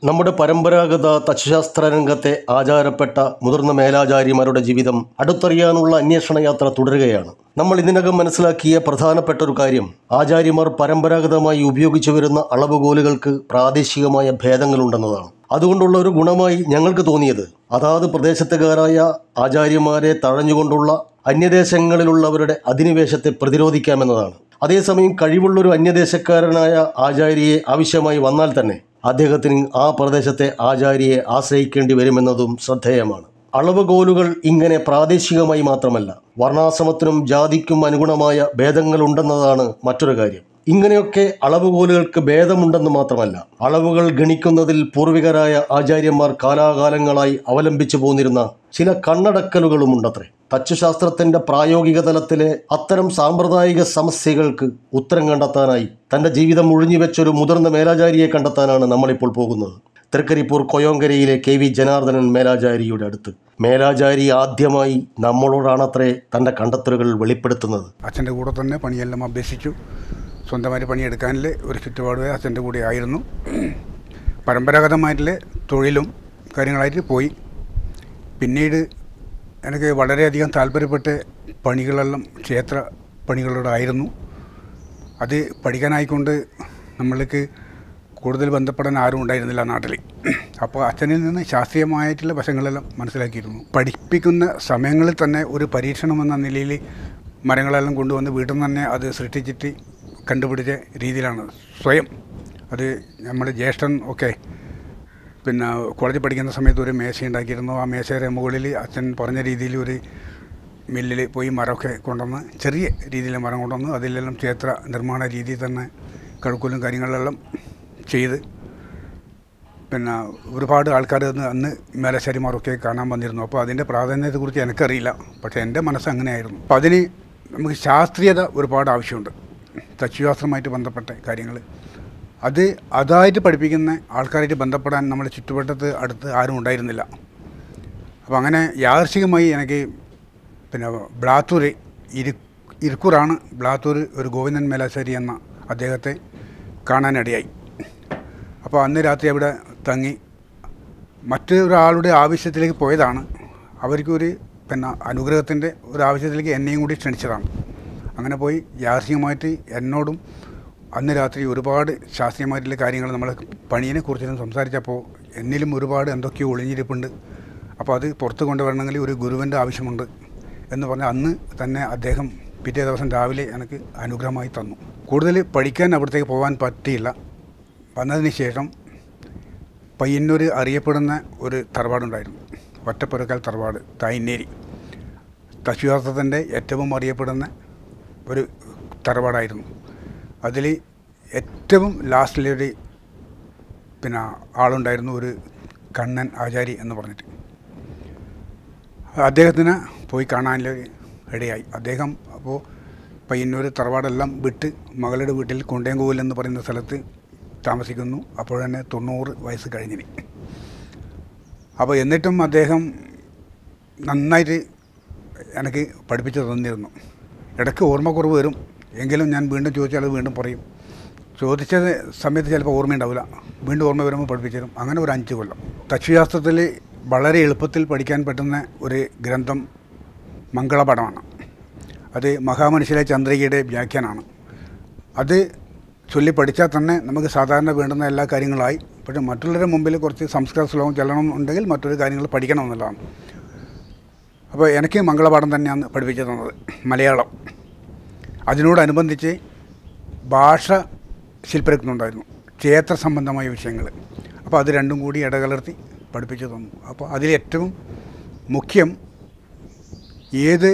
നമ്മുടെ പരമ്പരാഗത തച്ചുശാസ്ത്ര രംഗത്തെ ആചാരപ്പെട്ട മുതിർന്ന മേലാചാര്യമാരുടെ ജീവിതം അടുത്തറിയാനുള്ള അന്വേഷണ യാത്ര തുടരുകയാണ് നമ്മൾ ഇതിനകം മനസ്സിലാക്കിയ പ്രധാനപ്പെട്ട ഒരു കാര്യം ആചാര്യമാർ പരമ്പരാഗതമായി ഉപയോഗിച്ചു വരുന്ന അളവുകോലുകൾക്ക് പ്രാദേശികമായ ഭേദങ്ങളുണ്ടെന്നതാണ് അതുകൊണ്ടുള്ള ഒരു ഗുണമായി ഞങ്ങൾക്ക് തോന്നിയത് അതാത് പ്രദേശത്തുകാരായ ആചാര്യമാരെ തഴഞ്ഞുകൊണ്ടുള്ള അന്യദേശങ്ങളിലുള്ളവരുടെ അധിനിവേശത്തെ പ്രതിരോധിക്കാമെന്നതാണ് അതേസമയം കഴിവുള്ളൊരു അന്യദേശക്കാരനായ ആചാര്യയെ ആവശ്യമായി വന്നാൽ തന്നെ അദ്ദേഹത്തിന് ആ പ്രദേശത്തെ ആചാര്യയെ ആശ്രയിക്കേണ്ടി വരുമെന്നതും ശ്രദ്ധേയമാണ് അളവുകോലുകൾ ഇങ്ങനെ പ്രാദേശികമായി മാത്രമല്ല വർണ്ണാശ്രമത്തിനും ജാതിക്കും അനുഗുണമായ ഭേദങ്ങളുണ്ടെന്നതാണ് മറ്റൊരു കാര്യം ഇങ്ങനെയൊക്കെ അളവുകോലുകൾക്ക് ഭേദമുണ്ടെന്ന് മാത്രമല്ല അളവുകൾ ഗണിക്കുന്നതിൽ പൂർവികരായ ആചാര്യന്മാർ കാലാകാലങ്ങളായി അവലംബിച്ചു പോന്നിരുന്ന ചില കണ്ണടക്കലുകളുമുണ്ടത്രേ തച്ചുശാസ്ത്രത്തിന്റെ പ്രായോഗിക തലത്തിലെ അത്തരം സാമ്പ്രദായിക സമസ്യകൾക്ക് ഉത്തരം കണ്ടെത്താനായി തന്റെ ജീവിതം ഒഴിഞ്ഞുവെച്ചൊരു മുതിർന്ന മേലാചാരിയെ കണ്ടെത്താനാണ് നമ്മളിപ്പോൾ പോകുന്നത് തൃക്കരിപ്പൂർ കൊയോങ്കരയിലെ കെ വി ജനാർദ്ദനൻ മേലാചാരിയുടെ അടുത്ത് മേലാചാരി ആദ്യമായി നമ്മളോടാണത്രേ തന്റെ കണ്ടെത്തലുകൾ വെളിപ്പെടുത്തുന്നത് അച്ഛൻ്റെ കൂടെ തന്നെ പണിയെല്ലാം അഭ്യസിച്ചു സ്വന്തമായിട്ട് പണിയെടുക്കാനുള്ള ഒരു ചുറ്റുപാട് അച്ഛൻ്റെ കൂടെ ആയിരുന്നു പരമ്പരാഗതമായിട്ടുള്ള തൊഴിലും കാര്യങ്ങളായിട്ട് പോയി പിന്നീട് എനിക്ക് വളരെയധികം താല്പര്യപ്പെട്ട പണികളെല്ലാം ക്ഷേത്ര പണികളോടായിരുന്നു അത് പഠിക്കാനായിക്കൊണ്ട് നമ്മൾക്ക് കൂടുതൽ ബന്ധപ്പെടാൻ ആരും ഉണ്ടായിരുന്നില്ല നാട്ടിൽ അപ്പോൾ അച്ഛനിൽ നിന്ന് ശാസ്ത്രീയമായിട്ടുള്ള വശങ്ങളെല്ലാം മനസ്സിലാക്കിയിരുന്നു പഠിപ്പിക്കുന്ന സമയങ്ങളിൽ തന്നെ ഒരു പരീക്ഷണം എന്ന നിലയിൽ മരങ്ങളെല്ലാം കൊണ്ടുവന്ന് വീട്ടിൽ നിന്ന് തന്നെ അത് സൃഷ്ടിച്ചിട്ട് കണ്ടുപിടിച്ച രീതിയിലാണ് സ്വയം അത് നമ്മുടെ ജ്യേഷ്ഠൻ ഒക്കെ പിന്നെ കോളേജിൽ പഠിക്കുന്ന സമയത്ത് ഒരു മേശ ഉണ്ടാക്കിയിരുന്നു ആ മേശയുടെ മുകളിൽ അച്ഛൻ പറഞ്ഞ രീതിയിൽ ഒരു മില്ലിൽ പോയി മരമൊക്കെ കൊണ്ടുവന്ന് ചെറിയ രീതിയിൽ മരം കൊണ്ടുവന്ന് അതിലെല്ലാം ക്ഷേത്ര നിർമ്മാണ രീതിയിൽ തന്നെ കഴുക്കലും കാര്യങ്ങളെല്ലാം ചെയ്ത് പിന്നെ ഒരുപാട് ആൾക്കാർ അന്ന് അന്ന് മേലശ്ശേരിമാരൊക്കെ കാണാൻ വന്നിരുന്നു അപ്പോൾ അതിൻ്റെ പ്രാധാന്യത്തെക്കുറിച്ച് എനിക്കറിയില്ല പക്ഷേ എൻ്റെ മനസ്സ് അങ്ങനെയായിരുന്നു അപ്പോൾ അതിന് നമുക്ക് ശാസ്ത്രീയത ഒരുപാട് ആവശ്യമുണ്ട് തച്ചുശാസ്ത്രമായിട്ട് ബന്ധപ്പെട്ട കാര്യങ്ങൾ അത് അതായിട്ട് പഠിപ്പിക്കുന്ന ആൾക്കാരായിട്ട് ബന്ധപ്പെടാൻ നമ്മുടെ ചുറ്റുവട്ടത്ത് അടുത്ത് ആരും ഉണ്ടായിരുന്നില്ല അപ്പോൾ അങ്ങനെ യാദർശികമായി എനിക്ക് പിന്നെ ബ്ലാത്തൂർ ഇരു ഇരിക്കൂറാണ് ബ്ലാത്തൂർ ഒരു ഗോവിന്ദൻ മേലാശ്ശേരി എന്ന അദ്ദേഹത്തെ കാണാനിടയായി അപ്പോൾ അന്ന് രാത്രി അവിടെ തങ്ങി മറ്റൊരാളുടെ ആവശ്യത്തിലേക്ക് പോയതാണ് അവർക്കൊരു പിന്നെ അനുഗ്രഹത്തിൻ്റെ ഒരു ആവശ്യത്തിലേക്ക് എന്നെയും കൂടി ക്ഷണിച്ചതാണ് അങ്ങനെ പോയി യാദർശികമായിട്ട് എന്നോടും അന്ന് രാത്രി ഒരുപാട് ശാസ്ത്രീയമായിട്ടുള്ള കാര്യങ്ങൾ നമ്മൾ പണിയെ കുറിച്ചെല്ലാം സംസാരിച്ചപ്പോൾ എന്നിലും ഒരുപാട് എന്തൊക്കെയോ ഒളിഞ്ഞിരിപ്പുണ്ട് അപ്പോൾ അത് പുറത്ത് കൊണ്ടുവരണമെങ്കിൽ ഒരു ഗുരുവിൻ്റെ ആവശ്യമുണ്ട് എന്ന് പറഞ്ഞ് അന്ന് തന്നെ അദ്ദേഹം പിറ്റേ ദിവസം രാവിലെ എനിക്ക് അനുഗ്രഹമായി തന്നു കൂടുതൽ പഠിക്കാൻ അവിടത്തേക്ക് പോകാൻ പറ്റിയില്ല വന്നതിന് ശേഷം പയ്യന്നൂർ അറിയപ്പെടുന്ന ഒരു തറവാടുണ്ടായിരുന്നു ഒറ്റപ്പുരക്കൽ തറവാട് തായ്നേരി തശുശാസ്ത്രത്തിൻ്റെ ഏറ്റവും അറിയപ്പെടുന്ന ഒരു തറവാടായിരുന്നു അതിൽ ഏറ്റവും ലാസ്റ്റിലൊരു പിന്നെ ആളുണ്ടായിരുന്നു ഒരു കണ്ണൻ ആചാരി എന്ന് പറഞ്ഞിട്ട് അദ്ദേഹത്തിന് പോയി കാണാനുള്ള ഇടയായി അദ്ദേഹം അപ്പോൾ പയ്യന്നൂർ തറവാടെല്ലാം വിട്ട് മകളുടെ വീട്ടിൽ കൊണ്ടേങ്കോവിൽ എന്ന് പറയുന്ന സ്ഥലത്ത് താമസിക്കുന്നു അപ്പോൾ തന്നെ തൊണ്ണൂറ് വയസ്സ് കഴിഞ്ഞിന് അപ്പോൾ എന്നിട്ടും അദ്ദേഹം നന്നായിട്ട് എനിക്ക് പഠിപ്പിച്ചു തന്നിരുന്നു ഇടയ്ക്ക് ഓർമ്മക്കുറവ് വരും എങ്കിലും ഞാൻ വീണ്ടും ചോദിച്ചാൽ അത് വീണ്ടും പറയും ചോദിച്ച സമയത്ത് ചിലപ്പോൾ ഓർമ്മയുണ്ടാവില്ല വീണ്ടും ഓർമ്മ വരുമ്പോൾ പഠിപ്പിച്ചു തരും അങ്ങനെ ഒരു അഞ്ച് കൊല്ലം തച്ചുശാസ്ത്രത്തിൽ വളരെ എളുപ്പത്തിൽ പഠിക്കാൻ പറ്റുന്ന ഒരു ഗ്രന്ഥം മംഗളപടമാണ് അത് മഹാമനുഷ്യരെ ചന്ദ്രികയുടെ വ്യാഖ്യാനമാണ് അത് ചൊല്ലി പഠിച്ചാൽ തന്നെ നമുക്ക് സാധാരണ വേണ്ടുന്ന എല്ലാ കാര്യങ്ങളായി പക്ഷേ മറ്റുള്ളവരുടെ മുമ്പിൽ കുറച്ച് സംസ്കൃത ശ്ലോകം ചെല്ലണം ഉണ്ടെങ്കിൽ മറ്റൊരു കാര്യങ്ങൾ പഠിക്കണം എന്നുള്ളതാണ് അപ്പോൾ എനിക്ക് മംഗളപാഠം തന്നെയാണ് പഠിപ്പിച്ചു തന്നത് മലയാളം അതിനോടനുബന്ധിച്ച് ഭാഷ ശില്പരത്നുണ്ടായിരുന്നു ക്ഷേത്ര സംബന്ധമായ വിഷയങ്ങൾ അപ്പോൾ അത് രണ്ടും കൂടി ഇടകലർത്തി പഠിപ്പിച്ചു തന്നു അപ്പോൾ അതിലേറ്റവും മുഖ്യം ഏത്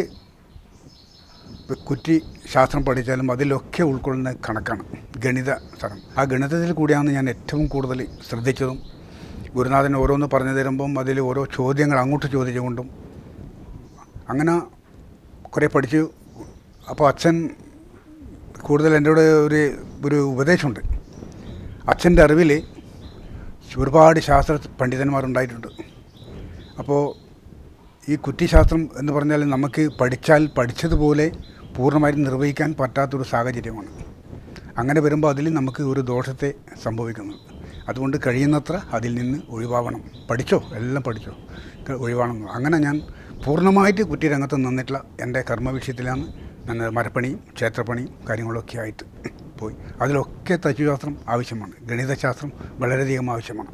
കുറ്റി ശാസ്ത്രം പഠിച്ചാലും അതിലൊക്കെ ഉൾക്കൊള്ളുന്ന കണക്കാണ് ഗണിത സ്ഥലം ആ ഗണിതത്തിൽ കൂടിയാണ് ഞാൻ ഏറ്റവും കൂടുതൽ ശ്രദ്ധിച്ചതും ഗുരുനാഥൻ ഓരോന്ന് പറഞ്ഞു തരുമ്പം അതിൽ ഓരോ ചോദ്യങ്ങൾ അങ്ങോട്ട് ചോദിച്ചുകൊണ്ടും അങ്ങനെ കുറേ പഠിച്ചു അപ്പോൾ അച്ഛൻ കൂടുതൽ എൻ്റെ കൂടെ ഒരു ഒരു ഉപദേശമുണ്ട് അച്ഛൻ്റെ അറിവിൽ ഒരുപാട് ശാസ്ത്ര പണ്ഡിതന്മാരുണ്ടായിട്ടുണ്ട് അപ്പോൾ ഈ കുറ്റിശാസ്ത്രം എന്ന് പറഞ്ഞാൽ നമുക്ക് പഠിച്ചാൽ പഠിച്ചതുപോലെ പൂർണ്ണമായും നിർവഹിക്കാൻ പറ്റാത്തൊരു സാഹചര്യമാണ് അങ്ങനെ വരുമ്പോൾ അതിൽ നമുക്ക് ഒരു ദോഷത്തെ സംഭവിക്കുന്നത് അതുകൊണ്ട് കഴിയുന്നത്ര അതിൽ നിന്ന് ഒഴിവാവണം പഠിച്ചോ എല്ലാം പഠിച്ചോ ക- ഒഴിവാണം അങ്ങനെ ഞാൻ പൂർണ്ണമായിട്ട് കുറ്റിരംഗത്ത് നിന്നിട്ടുള്ള എൻ്റെ കർമ്മവിഷയത്തിലാണ് ഞാൻ മരപ്പണിയും ക്ഷേത്രപ്പണിയും കാര്യങ്ങളൊക്കെ ആയിട്ട് പോയി അതിലൊക്കെ തച്ചുശാസ്ത്രം ആവശ്യമാണ് ഗണിതശാസ്ത്രം വളരെയധികം ആവശ്യമാണ്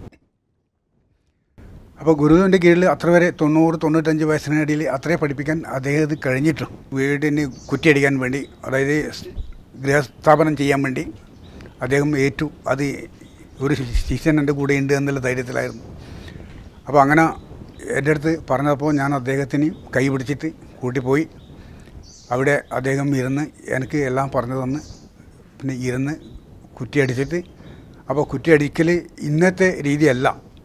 അപ്പോൾ ഗുരുവിൻ്റെ കീഴിൽ അത്ര വരെ തൊണ്ണൂറ് തൊണ്ണൂറ്റഞ്ച് വയസ്സിനിടയിൽ അത്രേ പഠിപ്പിക്കാൻ അദ്ദേഹത്തിന് കഴിഞ്ഞിട്ടും വീടിന് കുറ്റിയടിക്കാൻ വേണ്ടി അതായത് ഗൃഹസ്ഥാപനം ചെയ്യാൻ വേണ്ടി അദ്ദേഹം ഏറ്റു അത് ഒരു ശി- ശിഷ്യൻ എൻ്റെ കൂടെ ഉണ്ട് എന്നുള്ള ധൈര്യത്തിലായിരുന്നു അപ്പോൾ അങ്ങനെ എൻ്റെ അടുത്ത് പറഞ്ഞപ്പോൾ ഞാൻ അദ്ദേഹത്തിന് കൈ പിടിച്ചിട്ട് കൂട്ടിപ്പോയി അവിടെ അദ്ദേഹം ഇരുന്ന് എനിക്ക് എല്ലാം പറഞ്ഞു തന്ന് പിന്നെ ഇരുന്ന് കുറ്റിയടിച്ചിട്ട് അപ്പോൾ കുറ്റിയടിക്കൽ ഇന്നത്തെ രീതിയല്ല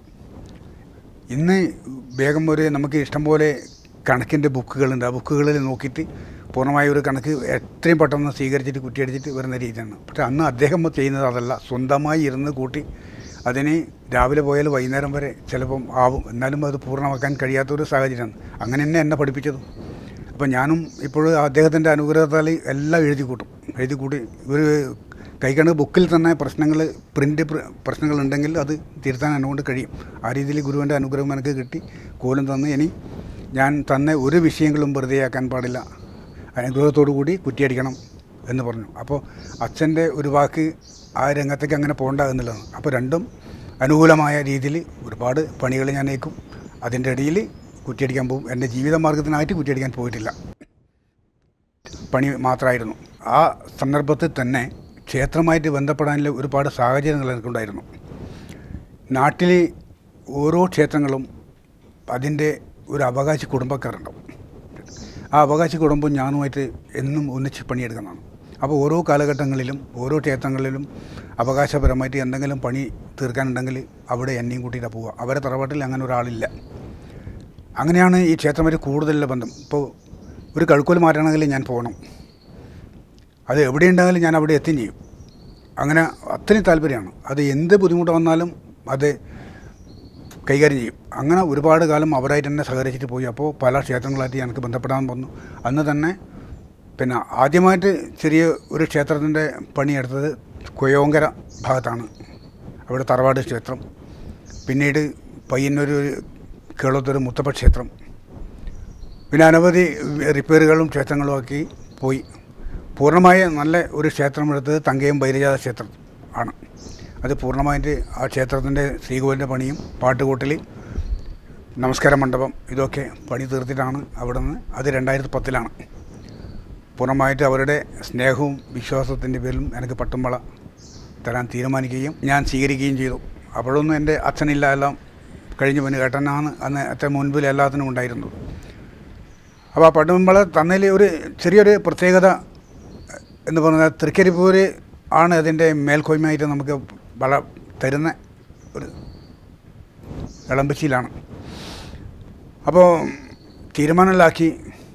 ഇന്ന് വേഗം ഒരു നമുക്ക് ഇഷ്ടംപോലെ കണക്കിൻ്റെ ബുക്കുകളുണ്ട് ആ ബുക്കുകളിൽ നോക്കിയിട്ട് പൂർണ്ണമായ ഒരു കണക്ക് എത്രയും പെട്ടെന്ന് സ്വീകരിച്ചിട്ട് കുറ്റിയടിച്ചിട്ട് വരുന്ന രീതിയാണ് പക്ഷേ അന്ന് അദ്ദേഹം ചെയ്യുന്നത് അതല്ല സ്വന്തമായി ഇരുന്ന് കൂട്ടി അതിന് രാവിലെ പോയാൽ വൈകുന്നേരം വരെ ചിലപ്പം ആവും എന്നാലും അത് പൂർണ്ണമാക്കാൻ കഴിയാത്തൊരു സാഹചര്യമാണ് അങ്ങനെ തന്നെ എന്നെ പഠിപ്പിച്ചത് അപ്പോൾ ഞാനും ഇപ്പോഴും അദ്ദേഹത്തിൻ്റെ അനുഗ്രഹത്താൽ എല്ലാം എഴുതി കൂട്ടും എഴുതി കൂട്ടി ഒരു കൈക്കണ ബുക്കിൽ തന്നെ പ്രശ്നങ്ങൾ പ്രിൻ്റ് പ്രശ്നങ്ങളുണ്ടെങ്കിൽ അത് തിരുത്താൻ എന്നുകൊണ്ട് കഴിയും ആ രീതിയിൽ ഗുരുവിൻ്റെ അനുഗ്രഹം എനിക്ക് കിട്ടി കോലും തന്ന് ഇനി ഞാൻ തന്നെ ഒരു വിഷയങ്ങളും വെറുതെയാക്കാൻ പാടില്ല അനുഗ്രഹത്തോടു കൂടി കുറ്റിയടിക്കണം എന്ന് പറഞ്ഞു അപ്പോൾ അച്ഛൻ്റെ ഒരു വാക്ക് ആ രംഗത്തേക്ക് അങ്ങനെ പോകണ്ട എന്നുള്ളതാണ് അപ്പോൾ രണ്ടും അനുകൂലമായ രീതിയിൽ ഒരുപാട് പണികൾ ഞാൻ ഏൽക്കും അതിൻ്റെ ഇടയിൽ കുറ്റിയടിക്കാൻ പോകും എൻ്റെ ജീവിത മാർഗത്തിനായിട്ട് കുറ്റിയടിക്കാൻ പോയിട്ടില്ല പണി മാത്രമായിരുന്നു ആ സന്ദർഭത്തിൽ തന്നെ ക്ഷേത്രമായിട്ട് ബന്ധപ്പെടാനുള്ള ഒരുപാട് സാഹചര്യങ്ങൾ എനിക്കുണ്ടായിരുന്നു നാട്ടിൽ ഓരോ ക്ഷേത്രങ്ങളും അതിൻ്റെ ഒരു അവകാശി കുടുംബക്കാരുണ്ടാവും ആ അവകാശി കുടുംബം ഞാനുമായിട്ട് എന്നും ഒന്നിച്ച് പണിയെടുക്കുന്നതാണ് അപ്പോൾ ഓരോ കാലഘട്ടങ്ങളിലും ഓരോ ക്ഷേത്രങ്ങളിലും അവകാശപരമായിട്ട് എന്തെങ്കിലും പണി തീർക്കാനുണ്ടെങ്കിൽ അവിടെ എന്നെയും കൂട്ടിയിട്ടാണ് പോവുക അവരെ തറവാട്ടിൽ അങ്ങനെ ഒരാളില്ല അങ്ങനെയാണ് ഈ ക്ഷേത്രമായിട്ട് കൂടുതലുള്ള ബന്ധം ഇപ്പോൾ ഒരു കഴുക്കോൽ മാറ്റണമെങ്കിൽ ഞാൻ പോകണം അത് എവിടെ ഉണ്ടെങ്കിലും ഞാൻ അവിടെ എത്തുകയും ചെയ്യും അങ്ങനെ അത്രയും താല്പര്യമാണ് അത് എന്ത് ബുദ്ധിമുട്ട് വന്നാലും അത് കൈകാര്യം ചെയ്യും അങ്ങനെ ഒരുപാട് കാലം അവരായിട്ട് തന്നെ സഹകരിച്ചിട്ട് പോയി അപ്പോൾ പല ക്ഷേത്രങ്ങളായിട്ട് എനിക്ക് ബന്ധപ്പെടാൻ വന്നു അന്ന് തന്നെ പിന്നെ ആദ്യമായിട്ട് ചെറിയ ഒരു ക്ഷേത്രത്തിൻ്റെ പണിയെടുത്തത് കൊയോങ്കര ഭാഗത്താണ് അവിടെ തറവാട് ക്ഷേത്രം പിന്നീട് പയ്യന്നൂർ കേളത്തൊരു മുത്തപ്പ ക്ഷേത്രം പിന്നെ അനവധി റിപ്പയറുകളും ക്ഷേത്രങ്ങളും ആക്കി പോയി പൂർണ്ണമായ നല്ല ഒരു ക്ഷേത്രം എടുത്തത് തങ്കയം ബൈരജാത ക്ഷേത്രം ആണ് അത് പൂർണ്ണമായിട്ട് ആ ക്ഷേത്രത്തിൻ്റെ ശ്രീകോവിലിൻ്റെ പണിയും പാട്ടുകൂട്ടൽ നമസ്കാര മണ്ഡപം ഇതൊക്കെ പണി തീർത്തിട്ടാണ് അവിടെ നിന്ന് അത് രണ്ടായിരത്തി പത്തിലാണ് പൂർണ്ണമായിട്ട് അവരുടെ സ്നേഹവും വിശ്വാസത്തിൻ്റെ പേരിലും എനിക്ക് പട്ടുമ്പള തരാൻ തീരുമാനിക്കുകയും ഞാൻ സ്വീകരിക്കുകയും ചെയ്തു അപ്പോഴൊന്നും എൻ്റെ അച്ഛനില്ല എല്ലാം കഴിഞ്ഞു പിന്നെ ഏട്ടനാണ് അന്ന് അച്ഛൻ മുൻപിൽ എല്ലാത്തിനും ഉണ്ടായിരുന്നത് അപ്പോൾ ആ പട്ടുമ്പള തന്നതിൽ ഒരു ചെറിയൊരു പ്രത്യേകത എന്ന് പറഞ്ഞാൽ തൃക്കരിപ്പൂര് ആണ് അതിൻ്റെ മേൽക്കോയ്മയായിട്ട് നമുക്ക് വള തരുന്ന ഒരു ഇളമ്പച്ചിയിലാണ് അപ്പോൾ തീരുമാനമില്ലാക്കി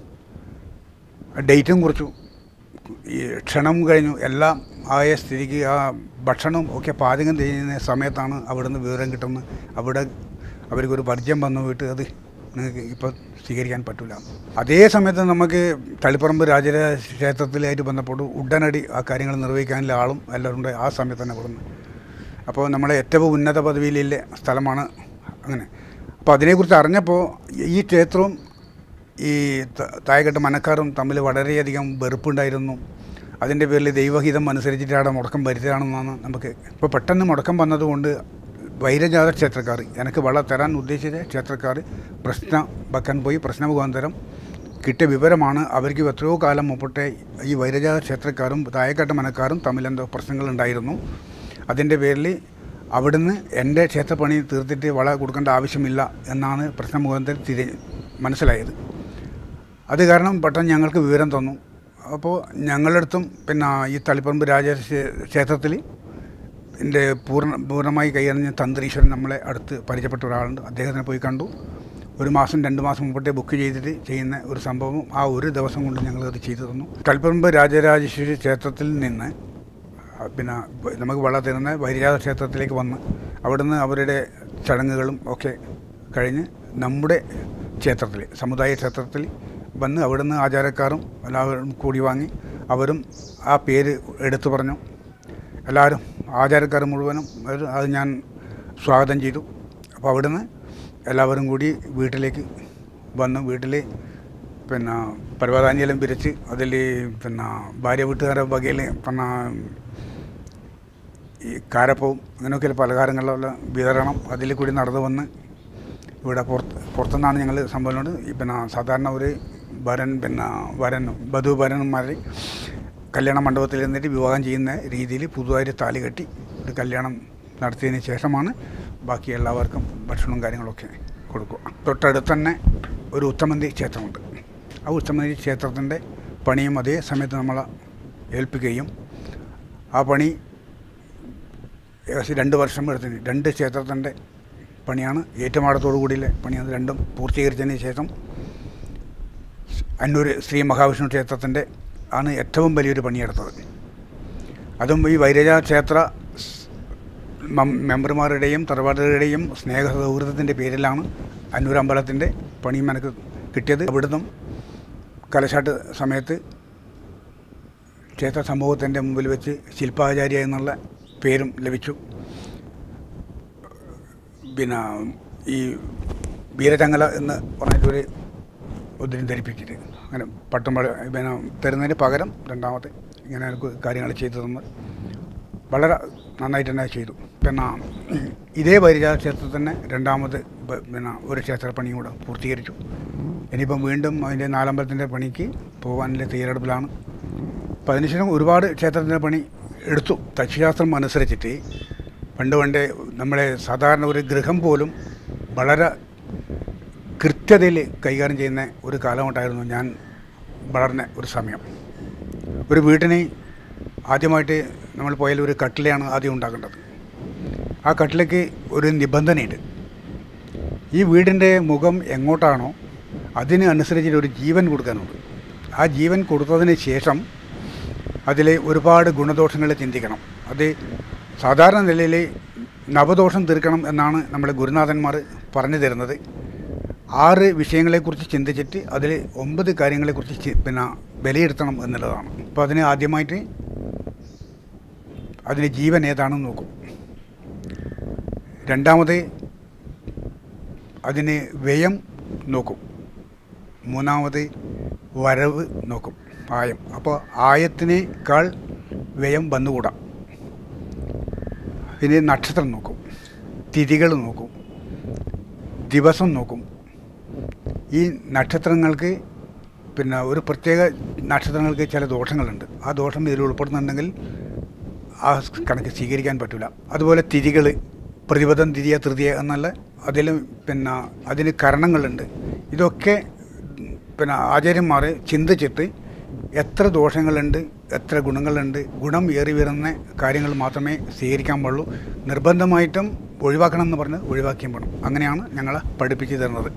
ഡേറ്റും കുറിച്ചു ഈ ക്ഷണം കഴിഞ്ഞു എല്ലാം ആയ സ്ഥിതിക്ക് ആ ഭക്ഷണം ഒക്കെ പാചകം ചെയ്യുന്ന സമയത്താണ് അവിടുന്ന് വിവരം കിട്ടുന്നത് അവിടെ അവർക്കൊരു പരിചയം വന്നു പോയിട്ട് അത് നിങ്ങൾക്ക് ഇപ്പോൾ സ്വീകരിക്കാൻ പറ്റില്ല അതേ സമയത്ത് നമുക്ക് തളിപ്പറമ്പ് രാജരാജ ക്ഷേത്രത്തിലായിട്ട് ബന്ധപ്പെട്ട് ഉടനടി ആ കാര്യങ്ങൾ നിർവഹിക്കാനുള്ള ആളും എല്ലാവരും ഉണ്ട് ആ സമയത്ത് തന്നെ കൊടുക്കുന്നത് അപ്പോൾ നമ്മളെ ഏറ്റവും ഉന്നത പദവിയിലുള്ള സ്ഥലമാണ് അങ്ങനെ അപ്പോൾ അതിനെക്കുറിച്ച് അറിഞ്ഞപ്പോൾ ഈ ക്ഷേത്രവും ഈ ത- താഴെക്കെട്ട് മനക്കാരും തമ്മിൽ വളരെയധികം വെറുപ്പുണ്ടായിരുന്നു അതിൻ്റെ പേരിൽ ദൈവഹിതം അനുസരിച്ചിട്ട് അവിടെ മുടക്കം വരുത്തുകയാണെന്നാണ് നമുക്ക് ഇപ്പോൾ പെട്ടെന്ന് മുടക്കം വന്നതുകൊണ്ട് വൈരജാത ക്ഷേത്രക്കാർ എനിക്ക് വള തരാൻ ഉദ്ദേശിച്ച ക്ഷേത്രക്കാർ പ്രശ്നം വെക്കാൻ പോയി പ്രശ്ന മുഖാന്തരം കിട്ടിയ വിവരമാണ് അവർക്ക് എത്രയോ കാലം മുമ്പത്തെ ഈ വൈരജാത ക്ഷേത്രക്കാരും താഴെക്കാട്ട് മനക്കാരും തമ്മിൽ എന്തോ പ്രശ്നങ്ങളുണ്ടായിരുന്നു അതിൻ്റെ പേരിൽ അവിടുന്ന് എൻ്റെ ക്ഷേത്രപ്പണി തീർത്തിട്ട് വള കൊടുക്കേണ്ട ആവശ്യമില്ല എന്നാണ് പ്രശ്ന മുഖാന്തരം തിരി മനസ്സിലായത് അത് കാരണം പെട്ടെന്ന് ഞങ്ങൾക്ക് വിവരം തന്നു അപ്പോൾ ഞങ്ങളുടെ അടുത്തും പിന്നെ ഈ തളിപ്പറമ്പ് രാജ ക്ഷേത്രത്തിൽ എൻ്റെ പൂർണ്ണ പൂർണ്ണമായി കൈയറിഞ്ഞ തന്ത്രീശ്വരൻ നമ്മളെ അടുത്ത് പരിചയപ്പെട്ട ഒരാളുണ്ട് അദ്ദേഹത്തിനെ പോയി കണ്ടു ഒരു മാസം രണ്ട് മാസം മുമ്പത്തെ ബുക്ക് ചെയ്തിട്ട് ചെയ്യുന്ന ഒരു സംഭവം ആ ഒരു ദിവസം കൊണ്ട് ഞങ്ങൾ അത് ചെയ്തു തന്നു തളിപ്പറമ്പ് രാജരാജേശ്വരി ക്ഷേത്രത്തിൽ നിന്ന് ആ, പിന്നെ വ- നമുക്ക് വള തരുന്ന വൈരാജ ക്ഷേത്രത്തിലേക്ക് വന്ന് അവിടുന്ന് അവരുടെ ചടങ്ങുകളും ഒക്കെ കഴിഞ്ഞ് നമ്മുടെ ക്ഷേത്രത്തിൽ സമുദായ ക്ഷേത്രത്തിൽ വന്ന് അവിടുന്ന് ആചാരക്കാരും എല്ലാവരും കൂടി വാങ്ങി അവരും ആ പേര് എടുത്തു പറഞ്ഞു എല്ലാവരും ആചാരക്കാർ മുഴുവനും ഒരു- അത് ഞാൻ സ്വാഗതം ചെയ്തു അപ്പോൾ അവിടുന്ന് എല്ലാവരും കൂടി വീട്ടിലേക്ക് വന്ന് വീട്ടിൽ പിന്നെ പർവ്വതാഞ്ജലം പിരിച്ച് അതിൽ പിന്നെ ഭാര്യ വീട്ടുകാരുടെ വകയിൽ പിന്നെ ഈ കാരപ്പവും അങ്ങനെയൊക്കെ പലഹാരങ്ങളിലുള്ള വിതരണം അതിൽ കൂടി നടന്നു വന്ന് ഇവിടെ പുറത്ത് പുറത്തുനിന്നാണ് ഞങ്ങൾ സംഭവം പിന്നെ സാധാരണ ഒരു വരൻ പിന്നെ വരൻ വധു വരന്മാർ കല്യാണ മണ്ഡപത്തിൽ നിന്നിട്ട് വിവാഹം ചെയ്യുന്ന രീതിയിൽ പുതുതായിട്ട് താലി കെട്ടി ഒരു കല്യാണം നടത്തിയതിന് ശേഷമാണ് ബാക്കി എല്ലാവർക്കും ഭക്ഷണവും കാര്യങ്ങളൊക്കെ കൊടുക്കുക തൊട്ടടുത്ത് തന്നെ ഒരു ഉത്തമന്തി ക്ഷേത്രമുണ്ട് ആ ഉത്തമന്തി ക്ഷേത്രത്തിൻ്റെ പണിയും അതേ സമയത്ത് നമ്മൾ ഏൽപ്പിക്കുകയും ആ പണി ഏകദേശം രണ്ട് വർഷം എടുത്തിന് രണ്ട് ക്ഷേത്രത്തിൻ്റെ പണിയാണ് ഏറ്റുമാടത്തോടു കൂടിയുള്ള പണിയാണ് രണ്ടും പൂർത്തീകരിച്ചതിന് ശേഷം അന്നൂർ ശ്രീ മഹാവിഷ്ണു ക്ഷേത്രത്തിൻ്റെ ആണ് ഏറ്റവും വലിയൊരു പണിയെടുത്തത് അതും ഈ വൈരജ ക്ഷേത്ര സ് മം- മെമ്പർമാരുടെയും തറവാടുകളുടെയും സ്നേഹ സൗഹൃദത്തിൻ്റെ പേരിലാണ് അന്നൂർ അമ്പലത്തിൻ്റെ പണിയും എനിക്ക് കിട്ടിയത് അവിടുന്ന് കലശാട്ട് സമയത്ത് ക്ഷേത്ര സമൂഹത്തിൻ്റെ മുമ്പിൽ വെച്ച് ശില്പാചാര്യ എന്നുള്ള പേരും ലഭിച്ചു പിന്നെ ഈ വീരചങ്ങല എന്ന് പറഞ്ഞിട്ടൊരു ഉദ്രം ധരിപ്പിച്ചിട്ട് അങ്ങനെ പട്ടം പട പിന്നെ തരുന്നതിന് പകരം രണ്ടാമത്തെ ഇങ്ങനെ എനിക്ക് കാര്യങ്ങൾ ചെയ്തു തന്ന് വളരെ നന്നായിട്ട് തന്നെ ചെയ്തു പിന്നെ ഇതേ പരിചാര ക്ഷേത്രത്തിൽ തന്നെ രണ്ടാമത് ബ- പിന്നെ ഒരു ക്ഷേത്രപ്പണിയും കൂടെ പൂർത്തീകരിച്ചു ഇനിയിപ്പം വീണ്ടും അതിൻ്റെ നാലമ്പലത്തിൻ്റെ പണിക്ക് പോകാനുള്ള തയ്യാറെടുപ്പിലാണ് അപ്പം അതിനുശേഷം ഒരുപാട് ക്ഷേത്രത്തിൻ്റെ പണി എടുത്തു തച്ചുശാസ്ത്രം അനുസരിച്ചിട്ട് പണ്ട് പണ്ടേ നമ്മളെ സാധാരണ ഒരു ഗൃഹം പോലും വളരെ കൃത്യതയിൽ കൈകാര്യം ചെയ്യുന്ന ഒരു കാലഘട്ടമായിരുന്നു ഞാൻ വളർന്ന ഒരു സമയം ഒരു വീട്ടിന് ആദ്യമായിട്ട് നമ്മൾ പോയാൽ ഒരു കട്ടിലയാണ് ആദ്യം ഉണ്ടാക്കേണ്ടത് ആ കട്ടിലയ്ക്ക് ഒരു നിബന്ധനയുണ്ട് ഈ വീടിൻ്റെ മുഖം എങ്ങോട്ടാണോ അതിന് അനുസരിച്ചിട്ട് ഒരു ജീവൻ കൊടുക്കാനുണ്ട് ആ ജീവൻ കൊടുത്തതിന് ശേഷം അതിൽ ഒരുപാട് ഗുണദോഷങ്ങൾ ചിന്തിക്കണം അത് സാധാരണ നിലയിൽ നവദോഷം തീർക്കണം എന്നാണ് നമ്മുടെ ഗുരുനാഥന്മാർ പറഞ്ഞു തരുന്നത് ആറ് വിഷയങ്ങളെക്കുറിച്ച് ചിന്തിച്ചിട്ട് അതിൽ ഒമ്പത് കാര്യങ്ങളെക്കുറിച്ച് ചി- പിന്നെ വിലയിരുത്തണം എന്നുള്ളതാണ് അപ്പോൾ അതിന് ആദ്യമായിട്ട് അതിന് ജീവൻ ഏതാണെന്ന് നോക്കും രണ്ടാമത് അതിന് വ്യയം നോക്കും മൂന്നാമത് വരവ് നോക്കും ആയം അപ്പോൾ ആയത്തിനേക്കാൾ വ്യയം വന്നുകൂടാ പിന്നെ നക്ഷത്രം നോക്കും തിഥികൾ നോക്കും ദിവസം നോക്കും ഈ നക്ഷത്രങ്ങൾക്ക് പിന്നെ ഒരു പ്രത്യേക നക്ഷത്രങ്ങൾക്ക് ചില ദോഷങ്ങളുണ്ട് ആ ദോഷം ഇതിൽ ഉൾപ്പെടുന്നുണ്ടെങ്കിൽ ആ കണക്ക് സ്വീകരിക്കാൻ പറ്റില്ല അതുപോലെ തിരികൾ പ്രതിപദം തിരിയ തൃതീയ എന്നുള്ള അതിൽ പിന്നെ അതിന് കരണങ്ങളുണ്ട് ഇതൊക്കെ പിന്നെ ആചാര്യന്മാർ ചിന്തിച്ചിട്ട് എത്ര ദോഷങ്ങളുണ്ട് എത്ര ഗുണങ്ങളുണ്ട് ഗുണം ഏറി വരുന്ന കാര്യങ്ങൾ മാത്രമേ സ്വീകരിക്കാൻ പാടുള്ളൂ നിർബന്ധമായിട്ടും ഒഴിവാക്കണം എന്ന് പറഞ്ഞ് ഒഴിവാക്കിയും വേണം അങ്ങനെയാണ് ഞങ്ങളെ പഠിപ്പിച്ചു തരുന്നത്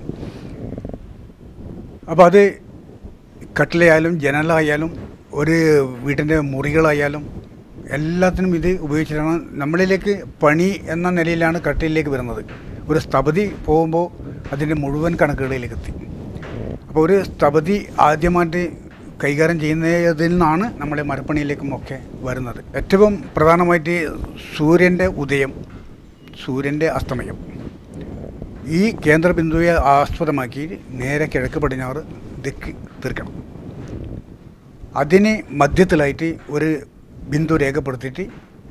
അപ്പോൾ അത് കട്ടിലായാലും ജനലായാലും ഒരു വീട്ടിൻ്റെ മുറികളായാലും എല്ലാത്തിനും ഇത് ഉപയോഗിച്ചിട്ടാണ് നമ്മളിലേക്ക് പണി എന്ന നിലയിലാണ് കട്ടിലേക്ക് വരുന്നത് ഒരു സ്ഥപതി പോകുമ്പോൾ അതിൻ്റെ മുഴുവൻ കണക്കുകളിലേക്ക് എത്തി അപ്പോൾ ഒരു സ്ഥപതി ആദ്യമായിട്ട് കൈകാര്യം ചെയ്യുന്നതിൽ നിന്നാണ് നമ്മളെ മരപ്പണിയിലേക്കും ഒക്കെ വരുന്നത് ഏറ്റവും പ്രധാനമായിട്ട് സൂര്യൻ്റെ ഉദയം സൂര്യൻ്റെ അസ്തമയം ഈ കേന്ദ്രബിന്ദുവെ ആസ്പദമാക്കി നേരെ കിഴക്ക് പടിഞ്ഞാറ് ദിക്ക് തീർക്കണം അതിന് മധ്യത്തിലായിട്ട് ഒരു ബിന്ദു രേഖപ്പെടുത്തിയിട്ട്